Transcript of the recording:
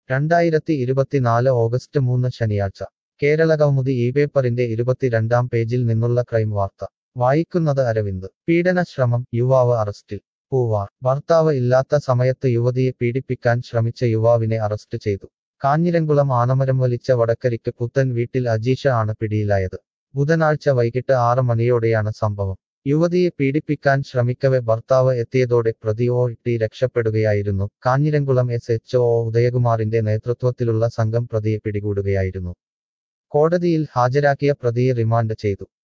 രണ്ടായിരത്തി ഇരുപത്തിനാല് ഓഗസ്റ്റ് മൂന്ന് ശനിയാഴ്ച കേരള കൗമുദി ഈ പേപ്പറിന്റെ ഇരുപത്തിരണ്ടാം പേജിൽ നിന്നുള്ള ക്രൈം വാർത്ത വായിക്കുന്നത് അരവിന്ദ് പീഡനശ്രമം യുവാവ് അറസ്റ്റിൽ പൂവാർ ഭർത്താവ് ഇല്ലാത്ത സമയത്ത് യുവതിയെ പീഡിപ്പിക്കാൻ ശ്രമിച്ച യുവാവിനെ അറസ്റ്റ് ചെയ്തു കാഞ്ഞിരംകുളം ആനമരം വലിച്ച വടക്കരിക്ക് പുത്തൻ വീട്ടിൽ അജീഷ ആണ് പിടിയിലായത് ബുധനാഴ്ച വൈകിട്ട് ആറ് മണിയോടെയാണ് സംഭവം യുവതിയെ പീഡിപ്പിക്കാൻ ശ്രമിക്കവെ ഭർത്താവ് എത്തിയതോടെ പ്രതി ഒ ഇട്ടി രക്ഷപ്പെടുകയായിരുന്നു കാഞ്ഞിരംകുളം എസ് എച്ച് ഒ ഉദയകുമാറിന്റെ നേതൃത്വത്തിലുള്ള സംഘം പ്രതിയെ പിടികൂടുകയായിരുന്നു കോടതിയിൽ ഹാജരാക്കിയ പ്രതിയെ റിമാൻഡ് ചെയ്തു